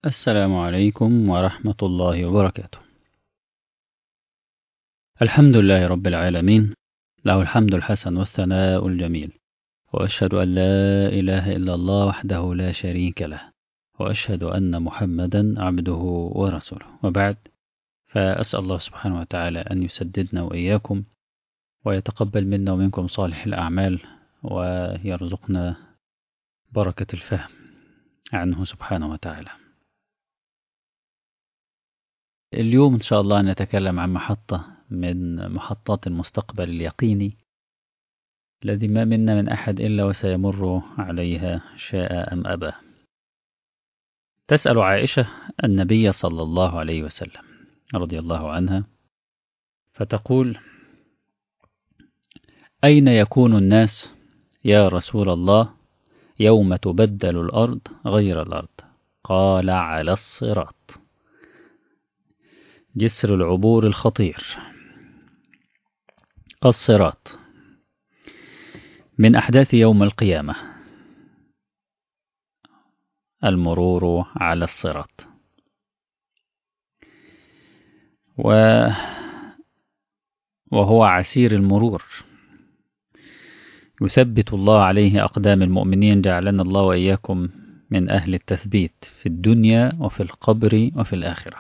السلام عليكم ورحمة الله وبركاته. الحمد لله رب العالمين، له الحمد الحسن والثناء الجميل، وأشهد أن لا إله إلا الله وحده لا شريك له، وأشهد أن محمدا عبده ورسوله، وبعد فأسأل الله سبحانه وتعالى أن يسددنا وإياكم ويتقبل منا ومنكم صالح الأعمال ويرزقنا بركة الفهم عنه سبحانه وتعالى. اليوم إن شاء الله نتكلم عن محطة من محطات المستقبل اليقيني الذي ما منا من أحد إلا وسيمر عليها شاء أم أبى. تسأل عائشة النبي صلى الله عليه وسلم رضي الله عنها فتقول: أين يكون الناس يا رسول الله يوم تبدل الأرض غير الأرض؟ قال: على الصراط. جسر العبور الخطير الصراط من أحداث يوم القيامة المرور على الصراط و وهو عسير المرور يثبت الله عليه أقدام المؤمنين جعلنا الله وإياكم من أهل التثبيت في الدنيا وفي القبر وفي الآخرة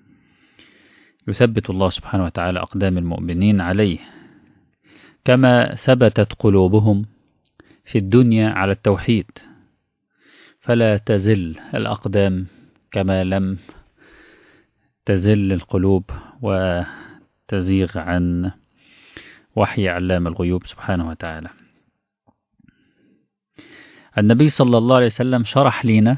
يثبت الله سبحانه وتعالى أقدام المؤمنين عليه كما ثبتت قلوبهم في الدنيا على التوحيد فلا تزل الأقدام كما لم تزل القلوب وتزيغ عن وحي علام الغيوب سبحانه وتعالى النبي صلى الله عليه وسلم شرح لنا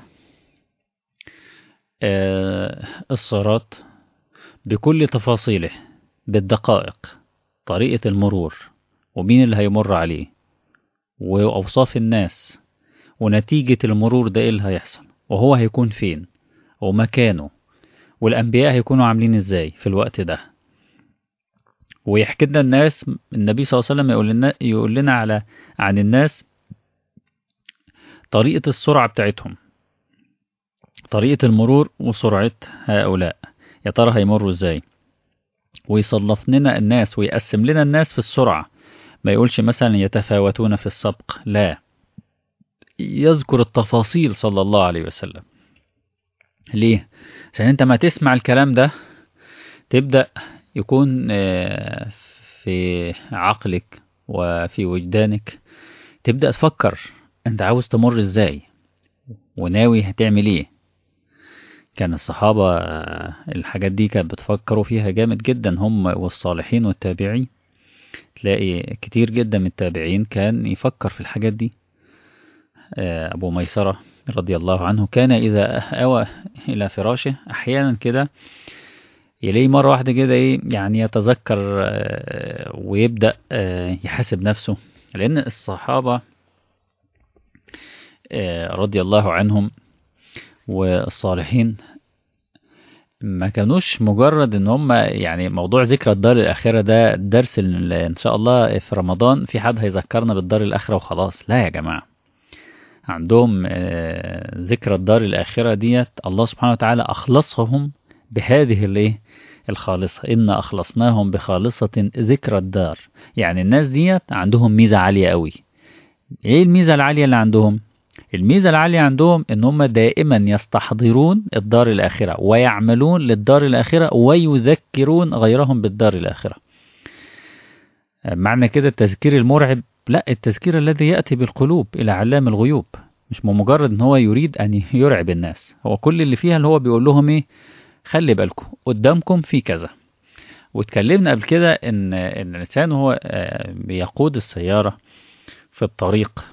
الصراط بكل تفاصيله بالدقائق طريقة المرور ومين اللي هيمر عليه وأوصاف الناس ونتيجة المرور ده إيه اللي هيحصل وهو هيكون فين ومكانه والأنبياء هيكونوا عاملين إزاي في الوقت ده ويحكي لنا الناس النبي صلى الله عليه وسلم يقول لنا يقول لنا على عن الناس طريقة السرعة بتاعتهم طريقة المرور وسرعة هؤلاء يا ترى هيمروا ازاي ويصنف لنا الناس ويقسم لنا الناس في السرعة ما يقولش مثلا يتفاوتون في السبق لا يذكر التفاصيل صلى الله عليه وسلم ليه عشان انت ما تسمع الكلام ده تبدأ يكون في عقلك وفي وجدانك تبدأ تفكر انت عاوز تمر ازاي وناوي هتعمل ايه كان الصحابة الحاجات دي كانت بتفكروا فيها جامد جدا هم والصالحين والتابعين تلاقي كتير جدا من التابعين كان يفكر في الحاجات دي أبو ميسرة رضي الله عنه كان إذا أوى إلى فراشه أحيانا كده يلاقي مرة واحدة كده إيه يعني يتذكر ويبدأ يحاسب نفسه لأن الصحابة رضي الله عنهم والصالحين ما كانوش مجرد ان هم يعني موضوع ذكرى الدار الاخره ده درس ان شاء الله في رمضان في حد هيذكرنا بالدار الاخره وخلاص لا يا جماعه عندهم ذكرى الدار الاخره ديت الله سبحانه وتعالى اخلصهم بهذه الايه الخالصه ان اخلصناهم بخالصه ذكرى الدار يعني الناس ديت عندهم ميزه عاليه قوي ايه الميزه العاليه اللي عندهم الميزة العالية عندهم ان هم دائما يستحضرون الدار الآخرة ويعملون للدار الآخرة ويذكرون غيرهم بالدار الآخرة معنى كده التذكير المرعب لا التذكير الذي يأتي بالقلوب إلى علام الغيوب مش مجرد ان هو يريد ان يرعب الناس هو كل اللي فيها اللي هو بيقول لهم ايه خلي بالكم قدامكم في كذا واتكلمنا قبل كده ان ان الانسان هو بيقود السيارة في الطريق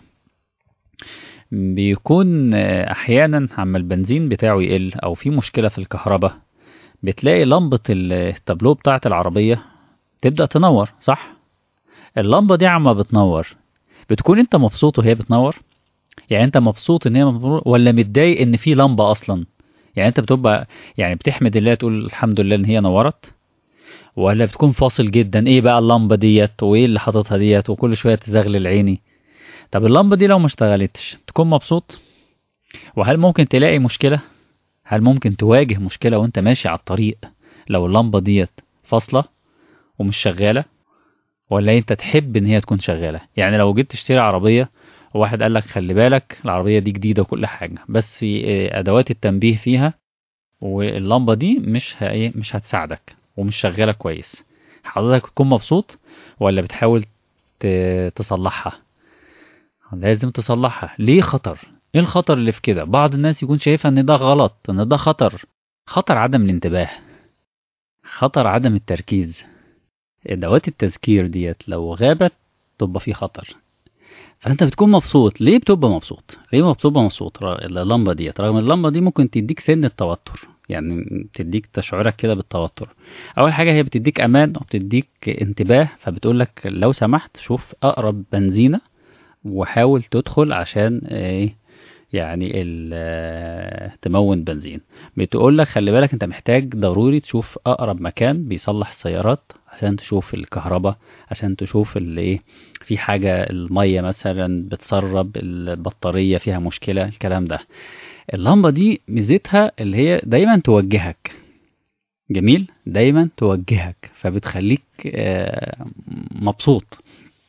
بيكون احيانا عما البنزين بتاعه يقل او في مشكلة في الكهرباء بتلاقي لمبة التابلو بتاعة العربية تبدأ تنور صح اللمبة دي عما بتنور بتكون انت مبسوط وهي بتنور يعني انت مبسوط ان هي بتنور ولا متضايق ان في لمبة اصلا يعني انت بتبقى يعني بتحمد الله تقول الحمد لله ان هي نورت ولا بتكون فاصل جدا ايه بقى اللمبة ديت وايه اللي حاططها ديت وكل شوية تزغلل عيني طب اللمبة دي لو ما اشتغلتش تكون مبسوط وهل ممكن تلاقي مشكلة هل ممكن تواجه مشكلة وانت ماشي على الطريق لو اللمبة ديت فاصلة ومش شغالة ولا انت تحب ان هي تكون شغالة يعني لو جيت تشتري عربية وواحد قال لك خلي بالك العربية دي جديدة وكل حاجة بس في ادوات التنبيه فيها واللمبة دي مش ه- مش هتساعدك ومش شغالة كويس حضرتك تكون مبسوط ولا بتحاول ت- تصلحها لازم تصلحها ليه خطر ايه الخطر اللي في كده بعض الناس يكون شايفها ان ده غلط ان ده خطر خطر عدم الانتباه خطر عدم التركيز ادوات التذكير ديت لو غابت تبقى في خطر فانت بتكون مبسوط ليه بتبقى مبسوط ليه بتبقى مبسوط ر- اللمبه ديت رغم اللمبه دي ممكن تديك سن التوتر يعني تديك تشعرك كده بالتوتر اول حاجه هي بتديك امان وبتديك انتباه فبتقول لك لو سمحت شوف اقرب بنزينه وحاول تدخل عشان ايه يعني ال- آه، تمون بنزين بتقول لك خلي بالك انت محتاج ضروري تشوف اقرب مكان بيصلح السيارات عشان تشوف الكهرباء عشان تشوف اللي ايه في حاجة المية مثلا بتسرب البطارية فيها مشكلة الكلام ده اللمبة دي ميزتها اللي هي دايما توجهك جميل دايما توجهك فبتخليك آه، مبسوط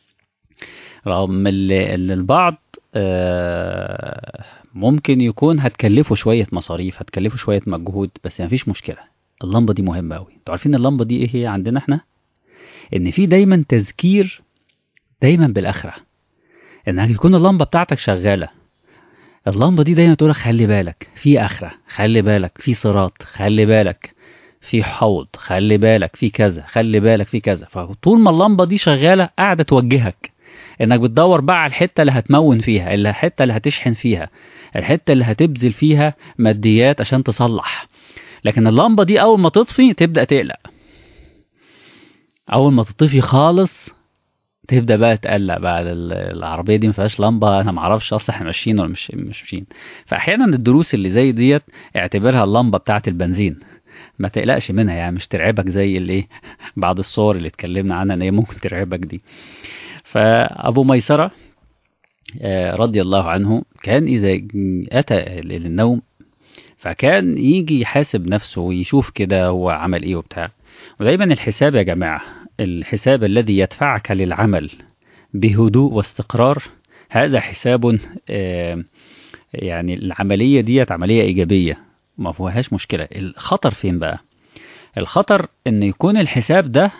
رغم اللي اللي البعض آه، ممكن يكون هتكلفه شوية مصاريف هتكلفه شوية مجهود بس مفيش مشكلة اللمبة دي مهمة أوي انتوا عارفين اللمبة دي ايه هي عندنا احنا ان في دايما تذكير دايما بالآخرة انك تكون اللمبة بتاعتك شغالة اللمبة دي دايما تقولك خلي بالك في آخرة خلي بالك في صراط خلي بالك في حوض خلي بالك في كذا خلي بالك في كذا فطول ما اللمبة دي شغالة قاعدة توجهك انك بتدور بقى على الحتة اللي هتمون فيها اللي الحتة اللي هتشحن فيها الحتة اللي هتبذل فيها ماديات عشان تصلح لكن اللمبة دي أول ما تطفي تبدأ تقلق أول ما تطفي خالص تبدأ بقى تقلق بقى ال- العربية دي ما فيهاش لمبة أنا معرفش أصلا احنا ماشيين ولا مش مش ماشيين فأحيانا الدروس اللي زي ديت اعتبرها اللمبة بتاعة البنزين ما تقلقش منها يعني مش ترعبك زي الايه بعض الصور اللي اتكلمنا عنها ان هي ممكن ترعبك دي فأبو ميسرة آه، رضي الله عنه كان إذا أتى للنوم فكان يجي يحاسب نفسه ويشوف كده هو عمل إيه وبتاع ودايما الحساب يا جماعة الحساب الذي يدفعك للعمل بهدوء واستقرار هذا حساب آه، يعني العملية ديت عملية إيجابية ما فيهاش مشكلة الخطر فين بقى الخطر ان يكون الحساب ده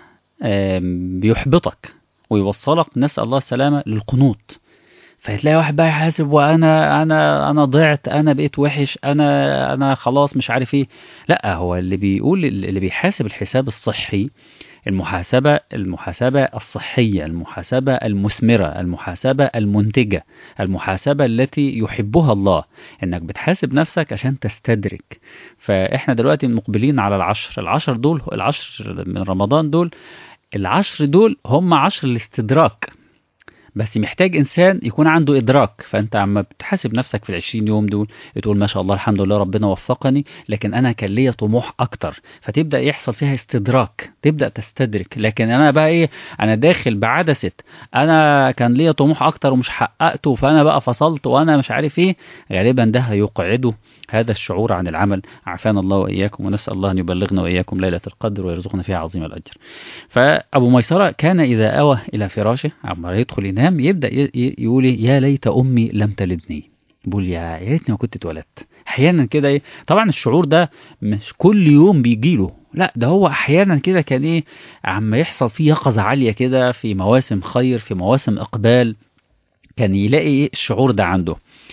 آم، بيحبطك ويوصلك نسأل الله السلامة للقنوط فهتلاقي واحد بقى يحاسب وانا انا انا ضعت انا بقيت وحش انا انا خلاص مش عارف ايه لا هو اللي بيقول اللي بيحاسب الحساب الصحي المحاسبة المحاسبة الصحية المحاسبة المثمرة المحاسبة المنتجة المحاسبة التي يحبها الله انك بتحاسب نفسك عشان تستدرك فاحنا دلوقتي مقبلين على العشر العشر دول العشر من رمضان دول العشر دول هم عشر الاستدراك بس محتاج انسان يكون عنده ادراك فانت عم بتحاسب نفسك في العشرين يوم دول تقول ما شاء الله الحمد لله ربنا وفقني لكن انا كان ليا طموح اكتر فتبدا يحصل فيها استدراك تبدا تستدرك لكن انا بقى ايه انا داخل بعدسه انا كان ليا طموح اكتر ومش حققته فانا بقى فصلت وانا مش عارف ايه غالبا ده هيقعده هذا الشعور عن العمل عافانا الله واياكم ونسال الله ان يبلغنا واياكم ليله القدر ويرزقنا فيها عظيم الاجر فابو ميسره كان اذا اوى الى فراشه عما يدخل ينام يبدا ي- ي- يقول إيه؟ يا ليت امي لم تلدني بقول يا يا ريتني ما كنت اتولدت احيانا كده ايه طبعا الشعور ده مش كل يوم بيجيله لا ده هو احيانا كده كان ايه عما يحصل فيه يقظه عاليه كده في مواسم خير في مواسم اقبال كان يلاقي إيه الشعور ده عنده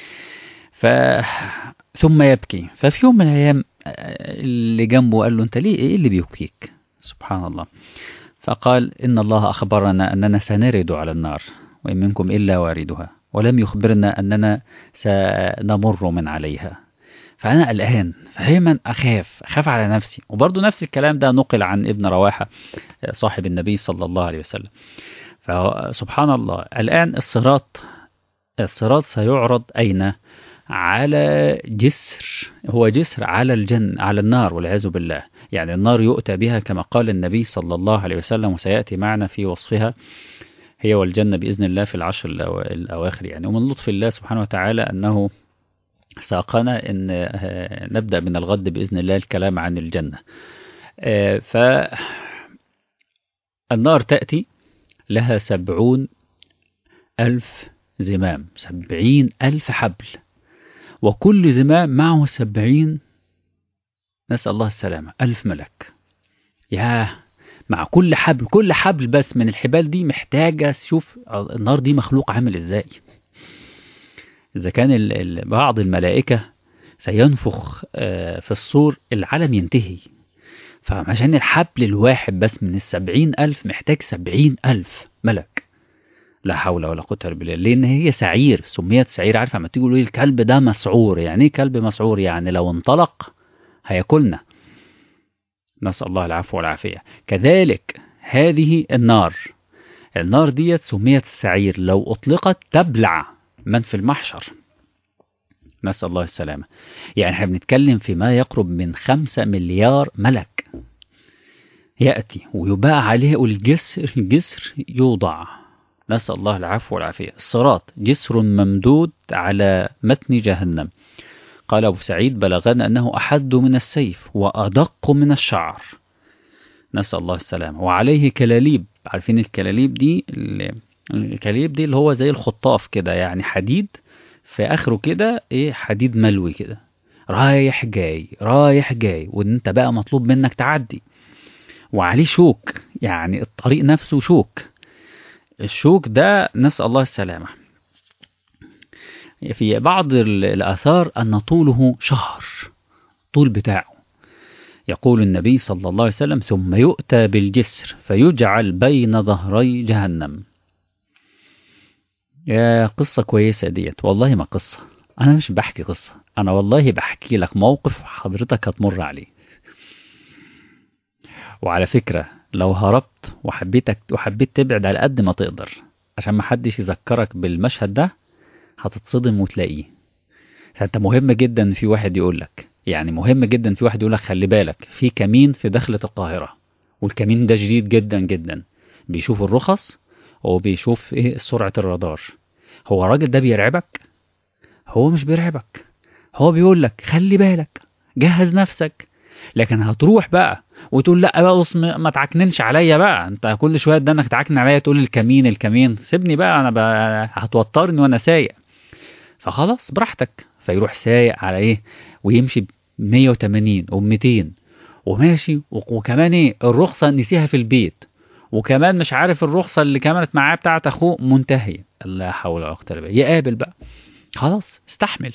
ف ثم يبكي ففي يوم من الايام آه، اللي جنبه قال له انت ليه ايه اللي بيبكيك سبحان الله فقال ان الله اخبرنا اننا سنرد على النار وان منكم الا واردها ولم يخبرنا اننا سنمر من عليها فانا قلقان فدايما اخاف اخاف على نفسي وبرضه نفس الكلام ده نقل عن ابن رواحه آه، صاحب النبي صلى الله عليه وسلم فسبحان الله الان الصراط الصراط سيعرض أين؟ على جسر هو جسر على الجن على النار والعياذ بالله يعني النار يؤتى بها كما قال النبي صلى الله عليه وسلم وسيأتي معنا في وصفها هي والجنة بإذن الله في العشر الأوا- الأواخر يعني ومن لطف الله سبحانه وتعالى أنه ساقنا أن نبدأ من الغد بإذن الله الكلام عن الجنة ف النار تأتي لها سبعون ألف زمام سبعين ألف حبل وكل زمام معه سبعين نسأل الله السلامة ألف ملك ياه مع كل حبل كل حبل بس من الحبال دي محتاجة شوف النار دي مخلوق عامل ازاي إذا كان ال ال بعض الملائكة سينفخ في الصور العالم ينتهي فعشان الحبل الواحد بس من السبعين ألف محتاج سبعين ألف ملك لا حول ولا قوة إلا بالله لأن هي سعير سميت سعير عارفة لما تيجي الكلب ده مسعور يعني ايه كلب مسعور يعني لو انطلق هياكلنا نسأل الله العفو والعافية كذلك هذه النار النار ديت سميت السعير لو أطلقت تبلع من في المحشر نسأل الله السلامة يعني احنا بنتكلم في ما يقرب من خمسة مليار ملك يأتي ويباع عليه الجسر الجسر يوضع نسأل الله العفو والعافية الصراط جسر ممدود على متن جهنم قال أبو سعيد بلغنا أنه أحد من السيف وأدق من الشعر نسأل الله السلامة وعليه كلاليب عارفين الكلاليب دي الكلاليب دي اللي هو زي الخطاف كده يعني حديد في آخره كده إيه حديد ملوي كده رايح جاي رايح جاي وانت بقى مطلوب منك تعدي وعليه شوك يعني الطريق نفسه شوك الشوك ده نسأل الله السلامة في بعض الآثار أن طوله شهر طول بتاعه يقول النبي صلى الله عليه وسلم ثم يؤتى بالجسر فيجعل بين ظهري جهنم يا قصة كويسة ديت والله ما قصة أنا مش بحكي قصة أنا والله بحكي لك موقف حضرتك هتمر عليه وعلى فكرة لو هربت وحبيتك وحبيت تبعد على قد ما تقدر عشان ما حدش يذكرك بالمشهد ده هتتصدم وتلاقيه فانت مهم جدا في واحد يقول لك يعني مهم جدا في واحد يقول لك خلي بالك في كمين في دخلة القاهرة والكمين ده جديد جدا جدا بيشوف الرخص وبيشوف ايه سرعة الرادار هو الراجل ده بيرعبك هو مش بيرعبك هو بيقول لك خلي بالك جهز نفسك لكن هتروح بقى وتقول لا بقى بص ما تعكننش عليا بقى انت كل شويه ده انك تعكن عليا تقول الكمين الكمين سيبني بقى انا بقى هتوترني وانا سايق فخلاص براحتك فيروح سايق على ايه ويمشي ب 180 و 200 وماشي وكمان ايه الرخصه نسيها في البيت وكمان مش عارف الرخصه اللي كانت معاه بتاعت اخوه منتهيه لا حول ولا قوه الا بالله يقابل بقى خلاص استحمل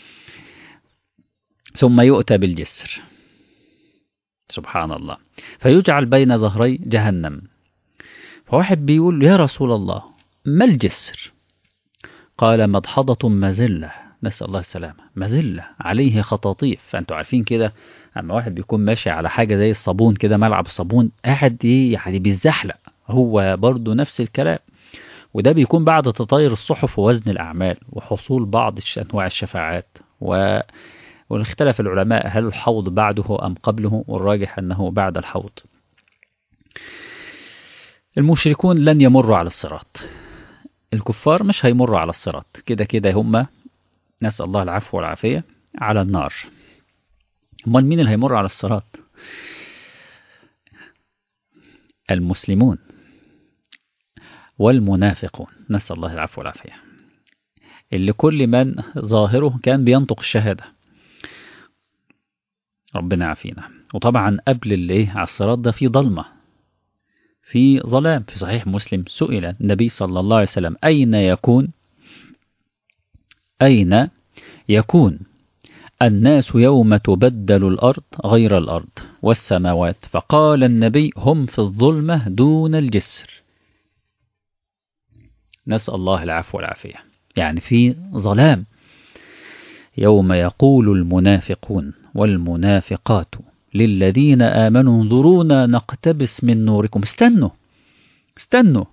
ثم يؤتى بالجسر سبحان الله فيجعل بين ظهري جهنم فواحد بيقول يا رسول الله ما الجسر قال مضحضة مزلة نسأل الله السلامة مزلة عليه خطاطيف فأنتوا عارفين كده أما واحد بيكون ماشي على حاجة زي الصابون كده ملعب صابون قاعد إيه يعني بيزحلق هو برضه نفس الكلام وده بيكون بعد تطاير الصحف ووزن الأعمال وحصول بعض أنواع الشفاعات و واختلف العلماء هل الحوض بعده أم قبله والراجح أنه بعد الحوض المشركون لن يمروا على الصراط الكفار مش هيمروا على الصراط كده كده هم نسأل الله العفو والعافية على النار امال مين اللي هيمر على الصراط المسلمون والمنافقون نسأل الله العفو والعافية اللي كل من ظاهره كان بينطق الشهادة ربنا عافينا وطبعا قبل اللي على الصراط ده في ضلمة في ظلام في صحيح مسلم سئل النبي صلى الله عليه وسلم أين يكون أين يكون الناس يوم تبدل الأرض غير الأرض والسماوات فقال النبي هم في الظلمة دون الجسر نسأل الله العفو والعافية يعني في ظلام يوم يقول المنافقون والمنافقات للذين آمنوا انظرونا نقتبس من نوركم استنوا استنوا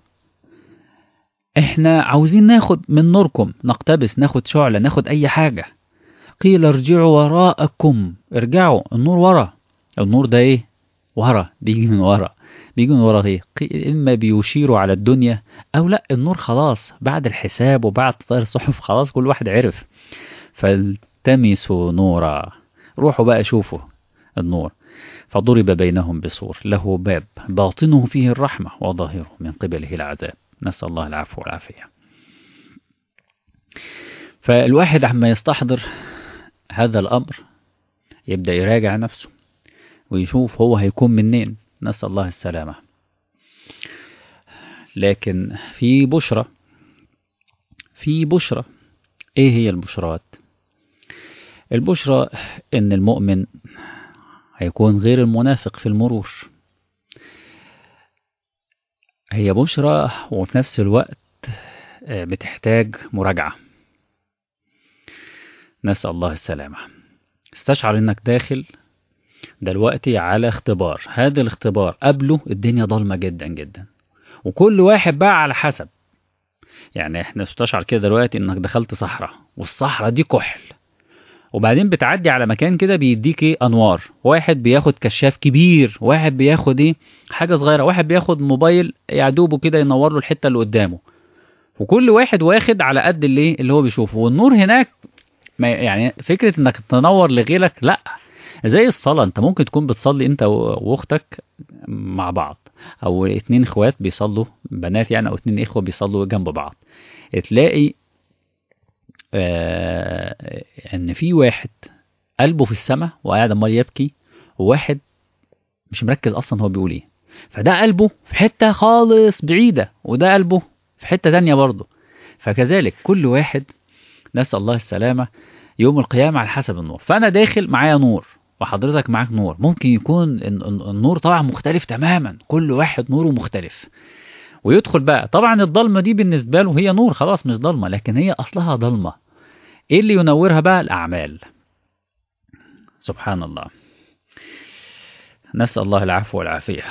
احنا عاوزين ناخد من نوركم نقتبس ناخد شعلة ناخد اي حاجة قيل ارجعوا وراءكم ارجعوا النور ورا النور ده ايه ورا بيجي من ورا بيجي من ورا ايه اما بيشيروا على الدنيا او لا النور خلاص بعد الحساب وبعد تطير الصحف خلاص كل واحد عرف فالتمسوا نورا روحوا بقى شوفوا النور فضرب بينهم بسور له باب باطنه فيه الرحمة وظاهره من قبله العذاب نسأل الله العفو والعافية فالواحد عما يستحضر هذا الأمر يبدأ يراجع نفسه ويشوف هو هيكون منين نسأل الله السلامة لكن في بشرة في بشرة ايه هي البشرات البشرة ان المؤمن هيكون غير المنافق في المرور هي بشرة وفي نفس الوقت بتحتاج مراجعة نسأل الله السلامة استشعر انك داخل دلوقتي على اختبار هذا الاختبار قبله الدنيا ضلمة جدا جدا وكل واحد بقى على حسب يعني احنا استشعر كده دلوقتي انك دخلت صحراء والصحراء دي كحل وبعدين بتعدي على مكان كده بيديك ايه انوار واحد بياخد كشاف كبير واحد بياخد ايه حاجه صغيره واحد بياخد موبايل يعدوبه كده ينور له الحته اللي قدامه وكل واحد واخد على قد اللي اللي هو بيشوفه والنور هناك ما يعني فكره انك تنور لغيرك لا زي الصلاه انت ممكن تكون بتصلي انت واختك مع بعض او اتنين اخوات بيصلوا بنات يعني او اتنين اخوه بيصلوا جنب بعض تلاقي آه ان في واحد قلبه في السماء وقاعد عمال يبكي وواحد مش مركز اصلا هو بيقول ايه فده قلبه في حته خالص بعيده وده قلبه في حته تانية برضه فكذلك كل واحد نسال الله السلامه يوم القيامه على حسب النور فانا داخل معايا نور وحضرتك معاك نور ممكن يكون النور طبعا مختلف تماما كل واحد نوره مختلف ويدخل بقى طبعا الضلمه دي بالنسبه له هي نور خلاص مش ضلمه لكن هي اصلها ضلمه ايه اللي ينورها بقى الاعمال سبحان الله نسال الله العفو والعافيه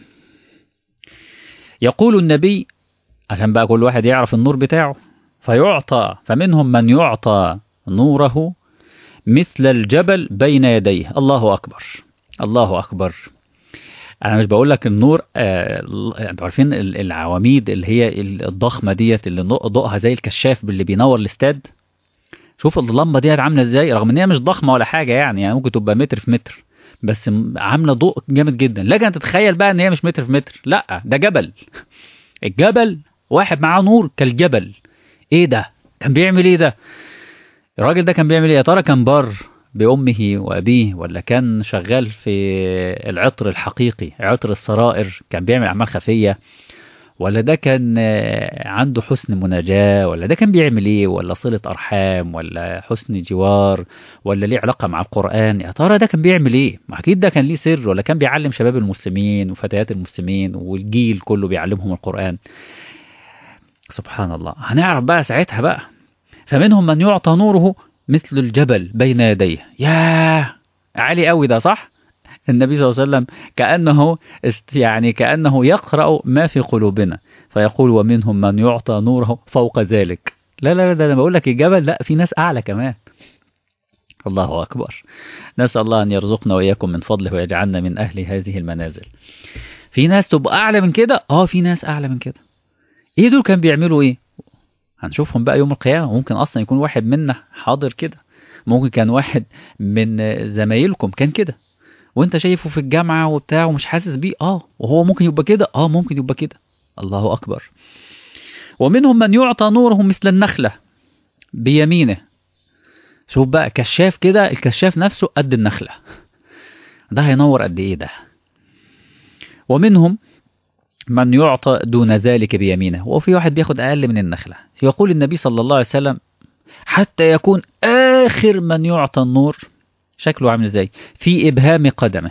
يقول النبي عشان بقى كل واحد يعرف النور بتاعه فيعطى فمنهم من يعطى نوره مثل الجبل بين يديه الله أكبر الله أكبر أنا مش بقول لك النور آه انتوا عارفين العواميد اللي هي الضخمة ديت اللي ضوءها زي الكشاف اللي بينور الاستاد شوف اللمبة ديت عاملة ازاي رغم ان هي مش ضخمة ولا حاجة يعني يعني ممكن تبقى متر في متر بس عاملة ضوء جامد جدا لكن تتخيل بقى ان هي مش متر في متر لا ده جبل الجبل واحد معاه نور كالجبل ايه ده كان بيعمل ايه ده الراجل ده كان بيعمل ايه يا ترى كان بار بأمه وأبيه ولا كان شغال في العطر الحقيقي عطر السرائر كان بيعمل أعمال خفية ولا ده كان عنده حسن مناجاة ولا ده كان بيعمل ايه ولا صلة أرحام ولا حسن جوار ولا ليه علاقة مع القرآن يا ترى ده كان بيعمل ايه ما أكيد ده كان ليه سر ولا كان بيعلم شباب المسلمين وفتيات المسلمين والجيل كله بيعلمهم القرآن سبحان الله هنعرف بقى ساعتها بقى فمنهم من يعطى نوره مثل الجبل بين يديه ياه عالي قوي ده صح النبي صلى الله عليه وسلم كأنه يعني كأنه يقرأ ما في قلوبنا فيقول ومنهم من يعطى نوره فوق ذلك لا لا لا ده انا بقول لك الجبل لا في ناس اعلى كمان الله اكبر نسال الله ان يرزقنا واياكم من فضله ويجعلنا من اهل هذه المنازل في ناس تبقى اعلى من كده اه في ناس اعلى من كده ايه دول كانوا بيعملوا ايه هنشوفهم بقى يوم القيامة ممكن أصلا يكون واحد منا حاضر كده ممكن كان واحد من زمايلكم كان كده وانت شايفه في الجامعة وبتاع ومش حاسس بيه اه وهو ممكن يبقى كده اه ممكن يبقى كده الله أكبر ومنهم من يعطى نوره مثل النخلة بيمينه شوف بقى كشاف كده الكشاف نفسه قد النخلة ده هينور قد ايه ده ومنهم من يعطى دون ذلك بيمينه وفي واحد بياخد أقل من النخلة يقول النبي صلى الله عليه وسلم حتى يكون آخر من يعطى النور شكله عامل ازاي في إبهام قدمه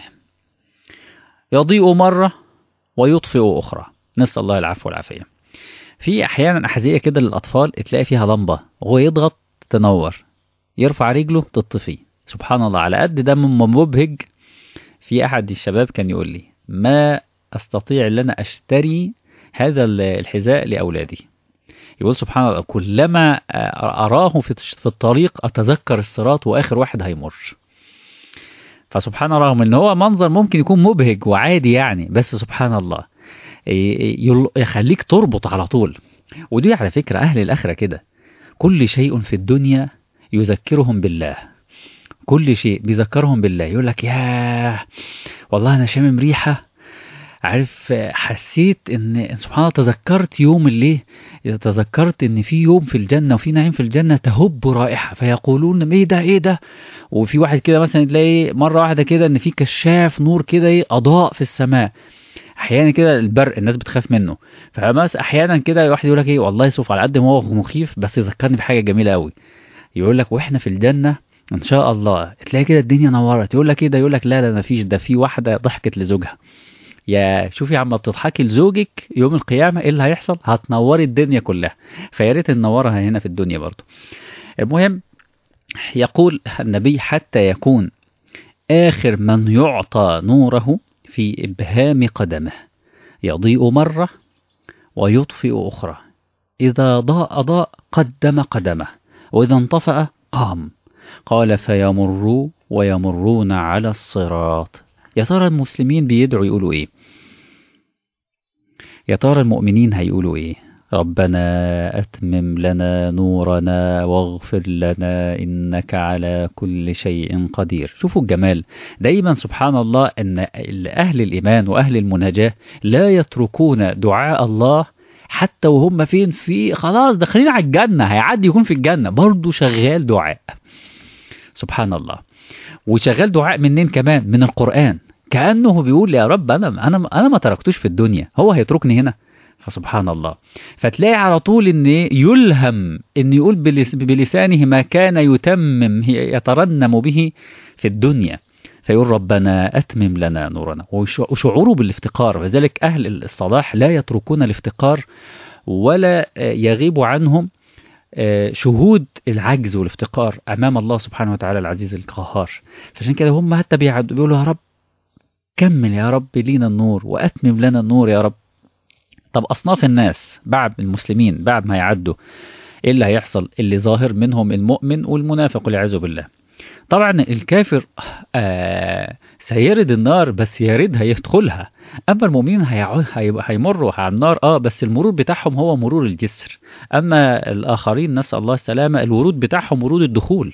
يضيء مرة ويطفئ أخرى نسأل الله العفو والعافية في أحيانا أحذية كده للأطفال تلاقي فيها لمبة وهو يضغط تنور يرفع رجله تطفي سبحان الله على قد ده من مبهج في أحد الشباب كان يقول لي ما أستطيع أن أنا أشتري هذا الحذاء لأولادي يقول سبحان الله كلما أراه في الطريق أتذكر الصراط وآخر واحد هيمر فسبحان الله رغم ان هو منظر ممكن يكون مبهج وعادي يعني بس سبحان الله يخليك تربط على طول ودي على فكرة أهل الآخرة كده كل شيء في الدنيا يذكرهم بالله كل شيء بيذكرهم بالله يقول لك ياه والله انا شامم ريحه عارف حسيت ان سبحان الله تذكرت يوم اللي تذكرت ان في يوم في الجنه وفي نعيم في الجنه تهب رائحه فيقولون ايه ده ايه ده وفي واحد كده مثلا تلاقي مره واحده كده ان في كشاف نور كده ايه اضاء في السماء احيانا كده البرق الناس بتخاف منه فبس احيانا كده واحد يقول لك ايه والله يوسف على قد ما هو مخيف بس ذكرني بحاجه جميله قوي يقول لك واحنا في الجنه ان شاء الله تلاقي كده الدنيا نورت يقول لك ايه ده يقول لك لا لا ما فيش ده في واحده ضحكت لزوجها يا شوفي يا عم بتضحكي لزوجك يوم القيامه ايه اللي هيحصل هتنوري الدنيا كلها فيا ريت ننورها هنا في الدنيا برضه المهم يقول النبي حتى يكون آخر من يعطى نوره في إبهام قدمه يضيء مرة ويطفئ أخرى إذا ضاء ضاء قدم قدمه وإذا انطفأ قام قال فيمروا ويمرون على الصراط يا ترى المسلمين بيدعوا يقولوا إيه يا ترى المؤمنين هيقولوا إيه ربنا أتمم لنا نورنا واغفر لنا إنك على كل شيء قدير شوفوا الجمال دايما سبحان الله أن أهل الإيمان وأهل المناجاة لا يتركون دعاء الله حتى وهم فين في خلاص داخلين على الجنة هيعدي يكون في الجنة برضه شغال دعاء سبحان الله وشغال دعاء منين كمان من القرآن كأنه بيقول يا رب أنا أنا أنا ما تركتوش في الدنيا هو هيتركني هنا فسبحان الله فتلاقي على طول ان يلهم ان يقول بلسانه ما كان يتمم يترنم به في الدنيا فيقول ربنا أتمم لنا نورنا وشعوره بالافتقار وذلك أهل الصلاح لا يتركون الافتقار ولا يغيب عنهم شهود العجز والافتقار أمام الله سبحانه وتعالى العزيز القهار فعشان كده هم حتى بيقولوا يا رب كمل يا رب لينا النور وأتمم لنا النور يا رب طب أصناف الناس بعد المسلمين بعد ما يعدوا إيه اللي هيحصل اللي ظاهر منهم المؤمن والمنافق والعياذ بالله طبعا الكافر آه سيرد النار بس يردها يدخلها أما المؤمنين هيمروا على النار آه بس المرور بتاعهم هو مرور الجسر أما الآخرين نسأل الله السلامة الورود بتاعهم ورود الدخول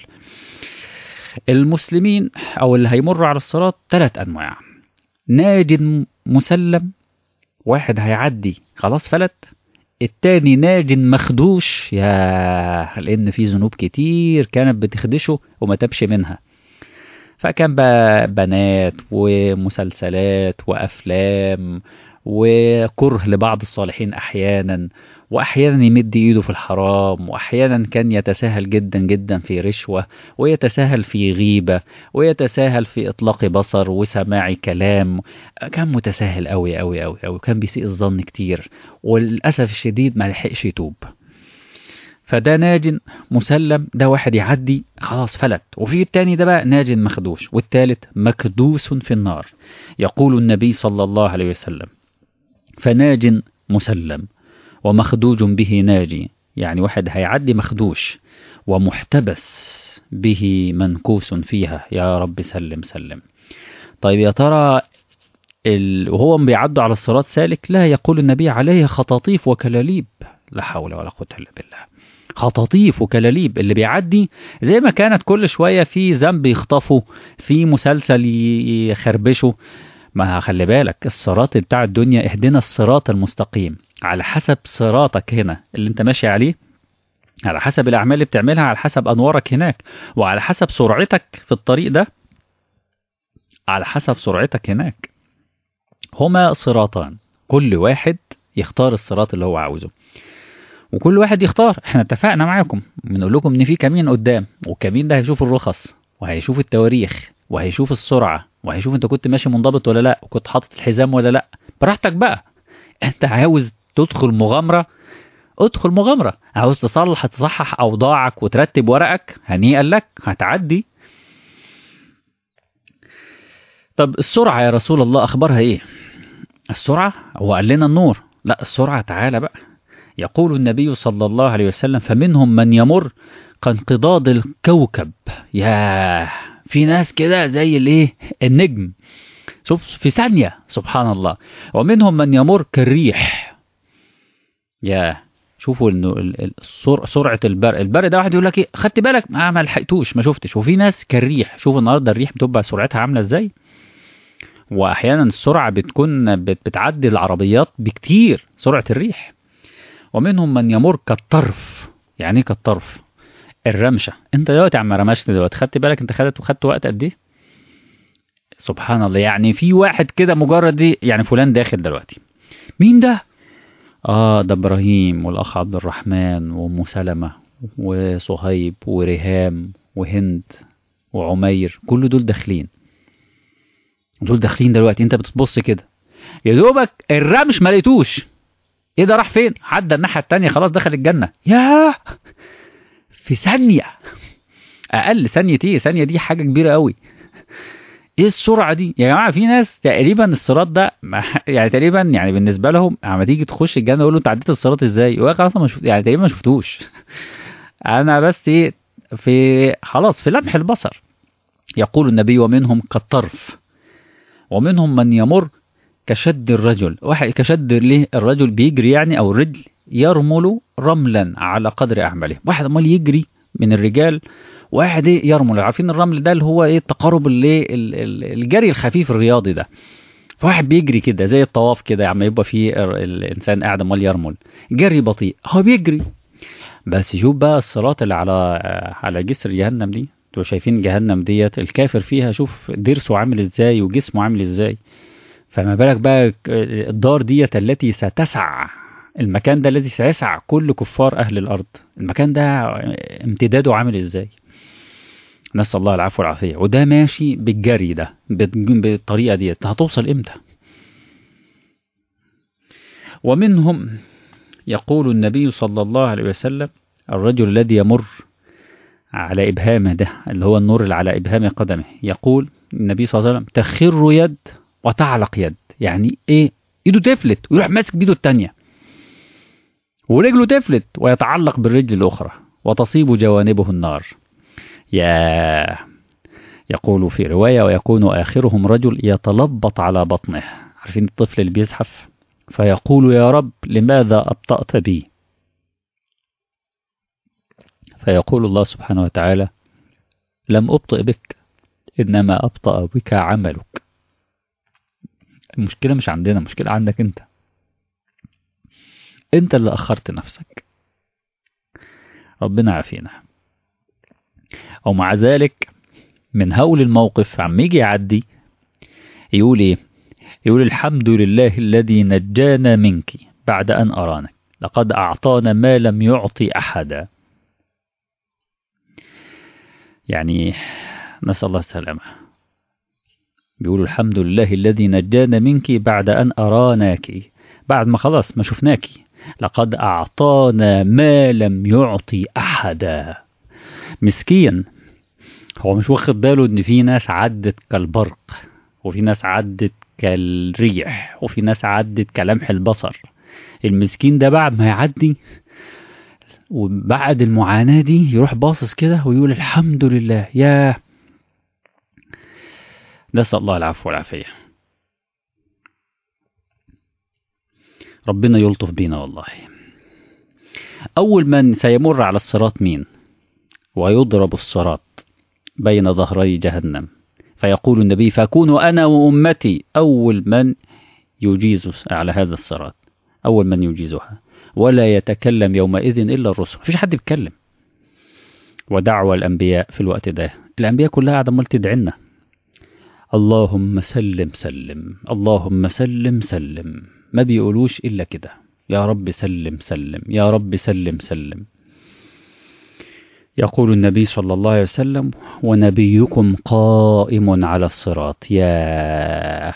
المسلمين أو اللي هيمروا على الصراط ثلاث أنواع ناج مسلم واحد هيعدي خلاص فلت التاني ناج مخدوش يا لان في ذنوب كتير كانت بتخدشه وما تبش منها فكان بقى بنات ومسلسلات وافلام وكره لبعض الصالحين احيانا واحيانا يمد ايده في الحرام واحيانا كان يتساهل جدا جدا في رشوه ويتساهل في غيبه ويتساهل في اطلاق بصر وسماع كلام كان متساهل قوي قوي قوي قوي كان بيسيء الظن كتير وللاسف الشديد ما لحقش يتوب فده ناج مسلم ده واحد يعدي خلاص فلت وفي التاني ده بقى ناج مخدوش والتالت مكدوس في النار يقول النبي صلى الله عليه وسلم فناج مسلم ومخدوج به ناجي يعني واحد هيعدي مخدوش ومحتبس به منكوس فيها يا رب سلم سلم طيب يا ترى ال... وهو بيعدوا على الصراط سالك لا يقول النبي عليه خطاطيف وكلاليب لا حول ولا قوة إلا بالله خطاطيف وكلاليب اللي بيعدي زي ما كانت كل شوية في ذنب يخطفه في مسلسل يخربشه ما خلي بالك الصراط بتاع الدنيا اهدنا الصراط المستقيم على حسب صراطك هنا اللي انت ماشي عليه على حسب الأعمال اللي بتعملها على حسب أنوارك هناك وعلى حسب سرعتك في الطريق ده على حسب سرعتك هناك هما صراطان كل واحد يختار الصراط اللي هو عاوزه وكل واحد يختار احنا اتفقنا معاكم بنقول لكم ان في كمين قدام والكمين ده هيشوف الرخص وهيشوف التواريخ وهيشوف السرعه وهيشوف انت كنت ماشي منضبط ولا لا وكنت حاطط الحزام ولا لا براحتك بقى انت عاوز تدخل مغامره ادخل مغامره عاوز تصلح تصحح اوضاعك وترتب ورقك هنيئا لك هتعدي طب السرعه يا رسول الله اخبارها ايه السرعه هو قال لنا النور لا السرعه تعالى بقى يقول النبي صلى الله عليه وسلم فمنهم من يمر كانقضاض الكوكب يا في ناس كده زي الايه النجم شوف في ثانية سبحان الله ومنهم من يمر كالريح يا شوفوا انه ال- ال- السر- سرعه البرق البرق ده واحد يقول لك ايه خدت بالك ما ما لحقتوش ما شفتش وفي ناس كالريح شوف النهارده الريح بتبقى سرعتها عامله ازاي واحيانا السرعه بتكون بت- بتعدي العربيات بكتير سرعه الريح ومنهم من يمر كالطرف يعني ايه كالطرف الرمشه انت دلوقتي عم رمشت دلوقتي خدت بالك انت خدت خدت وقت قد ايه سبحان الله يعني في واحد كده مجرد ايه يعني فلان داخل دلوقتي مين ده اه ده ابراهيم والاخ عبد الرحمن وام سلمة وصهيب وريهام وهند وعمير كل دول داخلين دول داخلين دلوقتي انت بتبص كده يا دوبك الرمش ما لقيتوش ايه ده راح فين عدى الناحيه التانية خلاص دخل الجنه ياه في ثانيه اقل ثانيه ايه ثانيه دي حاجه كبيره قوي ايه السرعه دي يا جماعه في ناس تقريبا الصراط ده ما- يعني تقريبا يعني بالنسبه لهم اما تيجي تخش الجنه يقول له انت عديت الصراط ازاي يقول لك اصلا ما شفت يعني تقريبا ما شفتوش انا بس ايه في خلاص في لمح البصر يقول النبي ومنهم كالطرف ومنهم من يمر كشد الرجل واحد كشد ليه الرجل بيجري يعني او الرجل يرمل رملا على قدر اعماله واحد امال يجري من الرجال واحد ايه يرمل عارفين الرمل ده اللي هو ايه التقارب اللي ال- ال- الجري الخفيف الرياضي ده فواحد بيجري كده زي الطواف كده عم يبقى فيه ال- الانسان قاعد امال يرمل جري بطيء هو بيجري بس شوف بقى الصراط اللي على على جسر جهنم دي انتوا شايفين جهنم ديت الكافر فيها شوف ضرسه عامل ازاي وجسمه عامل ازاي فما بالك بقى الدار ديت التي ستسع المكان ده الذي سيسع كل كفار اهل الارض المكان ده امتداده عامل ازاي نسال الله العفو والعافيه وده ماشي بالجري ده بت- بالطريقه ديت هتوصل امتى ومنهم يقول النبي صلى الله عليه وسلم الرجل الذي يمر على إبهامه ده اللي هو النور اللي على إبهام قدمه يقول النبي صلى الله عليه وسلم تخر يد وتعلق يد يعني إيه إيده تفلت ويروح ماسك بإيده التانية ورجله تفلت ويتعلق بالرجل الأخرى وتصيب جوانبه النار يا يقول في رواية ويكون آخرهم رجل يتلبط على بطنه عارفين الطفل اللي بيزحف فيقول يا رب لماذا أبطأت بي فيقول الله سبحانه وتعالى لم أبطئ بك إنما أبطأ بك عملك المشكلة مش عندنا المشكلة عندك أنت أنت اللي أخرت نفسك ربنا عافينا ومع ذلك من هول الموقف عم يجي يعدي يقول ايه يقول الحمد لله الذي نجانا منك بعد أن أرانك لقد أعطانا ما لم يعطي أحدا يعني نسأل الله السلامة بيقولوا الحمد لله الذي نجانا منك بعد أن أراناك بعد ما خلاص ما شفناك لقد أعطانا ما لم يعطي أحدا مسكين هو مش واخد باله ان في ناس عدت كالبرق وفي ناس عدت كالريح وفي ناس عدت كلمح البصر المسكين ده بعد ما يعدي وبعد المعاناة دي يروح باصص كده ويقول الحمد لله يا نسأل الله العفو والعافية ربنا يلطف بينا والله أول من سيمر على الصراط مين ويضرب الصراط بين ظهري جهنم فيقول النبي فأكون أنا وأمتي أول من يجيز على هذا الصراط أول من يجيزها ولا يتكلم يومئذ إلا الرسل مفيش حد بيتكلم ودعوى الأنبياء في الوقت ده الأنبياء كلها قاعدة عمال تدعنا اللهم سلم سلم اللهم سلم سلم ما بيقولوش إلا كده يا رب سلم سلم يا رب سلم سلم يقول النبي صلى الله عليه وسلم ونبيكم قائم على الصراط يا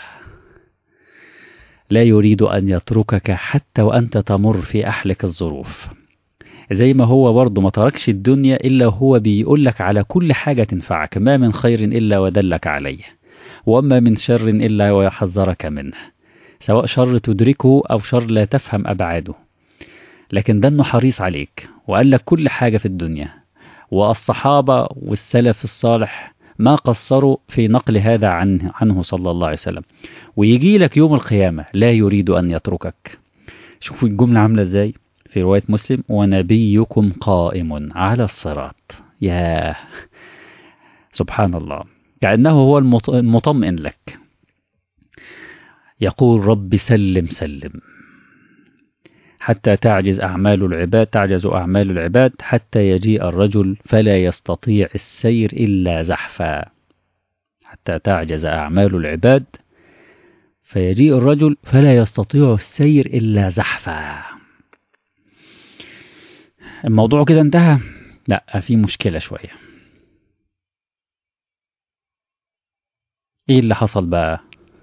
لا يريد أن يتركك حتى وأنت تمر في أحلك الظروف زي ما هو برضه ما تركش الدنيا إلا هو بيقول لك على كل حاجة تنفعك ما من خير إلا ودلك عليه وما من شر إلا ويحذرك منه سواء شر تدركه أو شر لا تفهم أبعاده لكن ده أنه حريص عليك وقال لك كل حاجة في الدنيا والصحابة والسلف الصالح ما قصروا في نقل هذا عنه, عنه صلى الله عليه وسلم ويجي لك يوم القيامة لا يريد أن يتركك شوفوا الجملة عاملة ازاي في في رواية مسلم ونبيكم قائم على الصراط يا سبحان الله كأنه هو المطمئن لك يقول رب سلم سلم حتى تعجز أعمال العباد تعجز أعمال العباد حتى يجيء الرجل فلا يستطيع السير إلا زحفا حتى تعجز أعمال العباد فيجيء الرجل فلا يستطيع السير إلا زحفا الموضوع كده انتهى لا في مشكلة شوية ايه اللي حصل بقى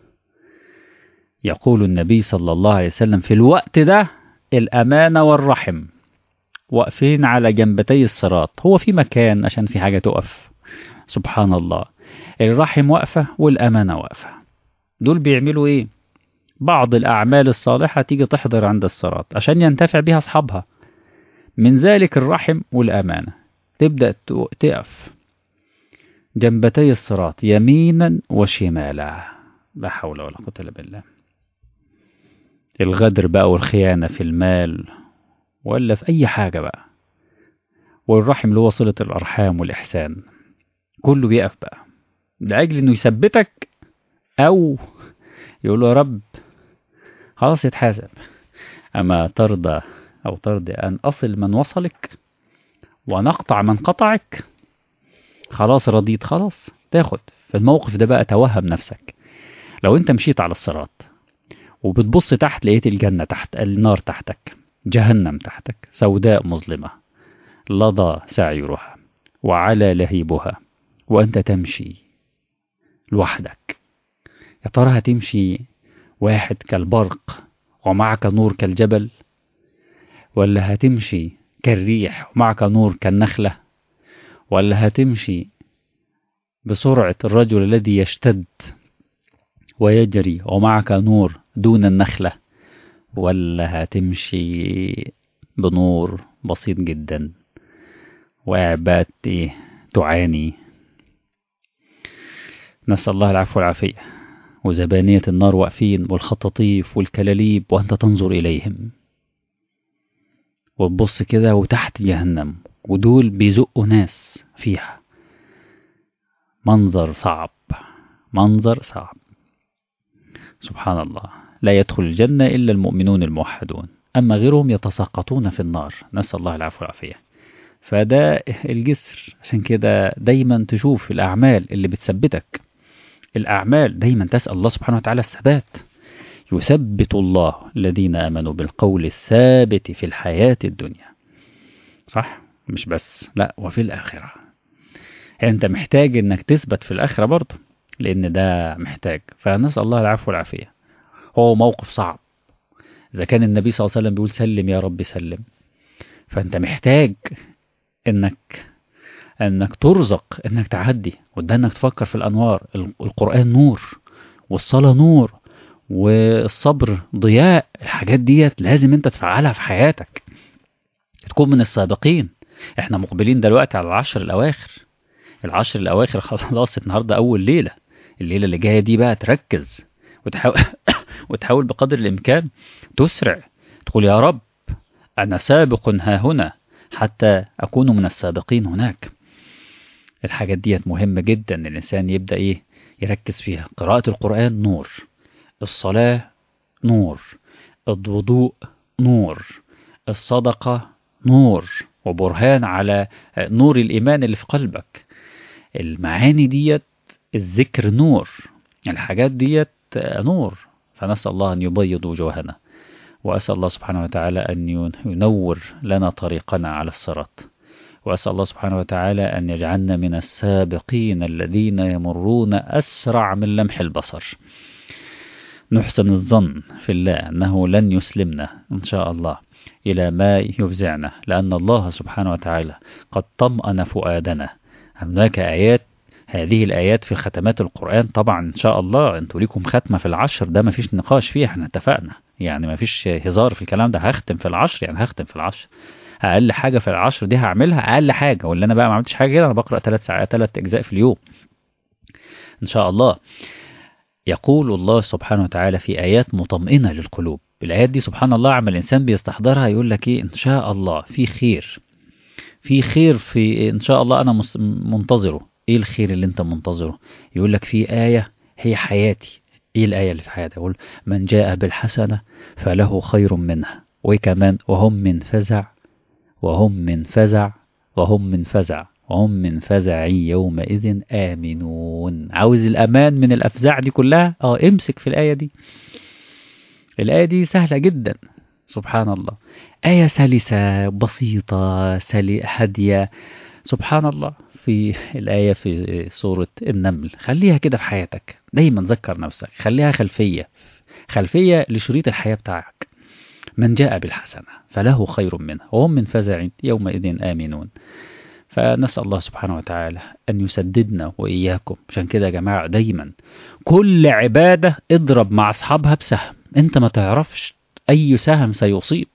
يقول النبي صلى الله عليه وسلم في الوقت ده الأمانة والرحم واقفين على جنبتي الصراط هو في مكان عشان في حاجة تقف سبحان الله الرحم واقفة والأمانة واقفة دول بيعملوا ايه بعض الأعمال الصالحة تيجي تحضر عند الصراط عشان ينتفع بها أصحابها من ذلك الرحم والأمانة تبدأ تقف جنبتي الصراط يمينا وشمالا لا حول ولا قوة إلا بالله الغدر بقى والخيانة في المال ولا في أي حاجة بقى والرحم اللي هو صلة الأرحام والإحسان كله بيقف بقى لأجل إنه يثبتك أو يقول له يا رب خلاص يتحاسب أما ترضى أو ترضي أن أصل من وصلك ونقطع من قطعك خلاص رضيت خلاص تاخد في الموقف ده بقى توهم نفسك لو انت مشيت على الصراط وبتبص تحت لقيت الجنة تحت النار تحتك جهنم تحتك سوداء مظلمة لظى سعيرها وعلى لهيبها وأنت تمشي لوحدك يا ترى هتمشي واحد كالبرق ومعك نور كالجبل ولا هتمشي كالريح ومعك نور كالنخلة ولا هتمشي بسرعة الرجل الذي يشتد ويجري ومعك نور دون النخلة ولا هتمشي بنور بسيط جدا وقاعد تعاني نسأل الله العفو والعافية وزبانية النار واقفين والخطاطيف والكلاليب وأنت تنظر إليهم وتبص كده وتحت جهنم ودول بيزقوا ناس فيها منظر صعب منظر صعب سبحان الله لا يدخل الجنة إلا المؤمنون الموحدون أما غيرهم يتساقطون في النار نسأل الله العفو والعافية فده الجسر عشان كده دايما تشوف الأعمال اللي بتثبتك الأعمال دايما تسأل الله سبحانه وتعالى الثبات يثبت الله الذين آمنوا بالقول الثابت في الحياة الدنيا صح؟ مش بس لا وفي الآخرة أنت محتاج أنك تثبت في الآخرة برضه لأن ده محتاج فنسأل الله العفو والعافية هو موقف صعب إذا كان النبي صلى الله عليه وسلم بيقول سلم يا رب سلم فأنت محتاج أنك أنك ترزق أنك تعدي وده أنك تفكر في الأنوار القرآن نور والصلاة نور والصبر ضياء الحاجات ديت لازم أنت تفعلها في حياتك تكون من السابقين احنا مقبلين دلوقتي على العشر الأواخر العشر الأواخر خلاص النهاردة أول ليلة الليلة اللي جاية دي بقى تركز وتحاول, وتحاول بقدر الإمكان تسرع تقول يا رب أنا سابق ها هنا حتى أكون من السابقين هناك الحاجات ديت مهمة جدا الإنسان يبدأ إيه يركز فيها قراءة القرآن نور الصلاة نور الوضوء نور الصدقة نور وبرهان على نور الإيمان اللي في قلبك المعاني ديت الذكر نور الحاجات ديت نور فنسأل الله أن يبيض وجوهنا وأسأل الله سبحانه وتعالى أن ينور لنا طريقنا على الصراط وأسأل الله سبحانه وتعالى أن يجعلنا من السابقين الذين يمرون أسرع من لمح البصر نحسن الظن في الله أنه لن يسلمنا إن شاء الله إلى ما يفزعنا لأن الله سبحانه وتعالى قد طمأن فؤادنا هناك آيات هذه الآيات في ختمات القرآن طبعا إن شاء الله أنتوا ليكم ختمة في العشر ده مفيش نقاش فيه احنا اتفقنا يعني مفيش هزار في الكلام ده هختم في العشر يعني هختم في العشر أقل حاجة في العشر دي هعملها أقل حاجة ولا أنا بقى ما عملتش حاجة كده أنا بقرأ ثلاث ساعات ثلاث أجزاء في اليوم إن شاء الله يقول الله سبحانه وتعالى في آيات مطمئنة للقلوب الآيات دي سبحان الله عما الإنسان بيستحضرها يقول لك إيه إن شاء الله في خير في خير في إن شاء الله أنا مس- منتظره إيه الخير اللي أنت منتظره يقول لك في آية هي حياتي إيه الآية اللي في حياتي يقول من جاء بالحسنة فله خير منها وكمان وهم من فزع وهم من فزع وهم من فزع وهم من فزع يومئذ آمنون عاوز الأمان من الأفزاع دي كلها اه امسك في الآية دي الآية دي سهلة جدا سبحان الله آية سلسة بسيطة سلي هادية سبحان الله في الآية في سورة النمل خليها كده في حياتك دايما ذكر نفسك خليها خلفية خلفية لشريط الحياة بتاعك من جاء بالحسنة فله خير منها وهم من فزع يومئذ آمنون فنسأل الله سبحانه وتعالى أن يسددنا وإياكم عشان كده يا جماعة دايما كل عبادة اضرب مع أصحابها بسهم أنت ما تعرفش أي سهم سيصيب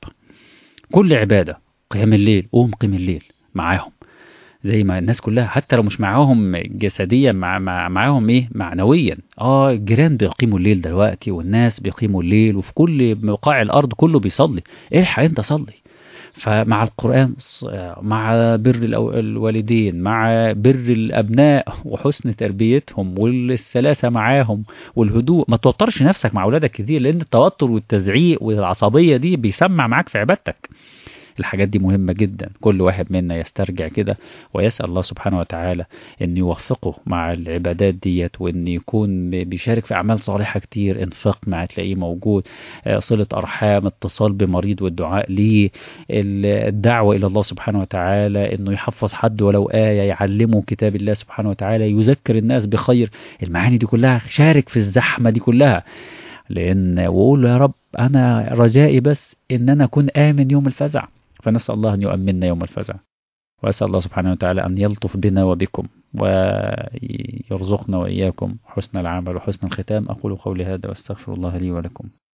كل عبادة قيام الليل قوم قيم الليل معاهم زي ما الناس كلها حتى لو مش معاهم جسديا مع مع معاهم ايه معنويا اه الجيران بيقيموا الليل دلوقتي والناس بيقيموا الليل وفي كل بقاع الارض كله بيصلي الحق انت صلي فمع القرآن ص- مع بر الأو- الوالدين مع بر الأبناء وحسن تربيتهم والسلاسة معاهم والهدوء ما توترش نفسك مع أولادك كتير لأن التوتر والتزعيق والعصبية دي بيسمع معاك في عبادتك الحاجات دي مهمة جدا كل واحد منا يسترجع كده ويسأل الله سبحانه وتعالى أن يوفقه مع العبادات ديت وأن يكون بيشارك في أعمال صالحة كتير انفاق مع تلاقيه موجود آه، صلة أرحام اتصال بمريض والدعاء ليه ال- الدعوة إلى الله سبحانه وتعالى أنه يحفظ حد ولو آية يعلمه كتاب الله سبحانه وتعالى يذكر الناس بخير المعاني دي كلها شارك في الزحمة دي كلها لأن وقول يا رب أنا رجائي بس إن أنا أكون آمن يوم الفزع فنسأل الله أن يؤمننا يوم الفزع وأسأل الله سبحانه وتعالى أن يلطف بنا وبكم ويرزقنا وإياكم حسن العمل وحسن الختام أقول قولي هذا وأستغفر الله لي ولكم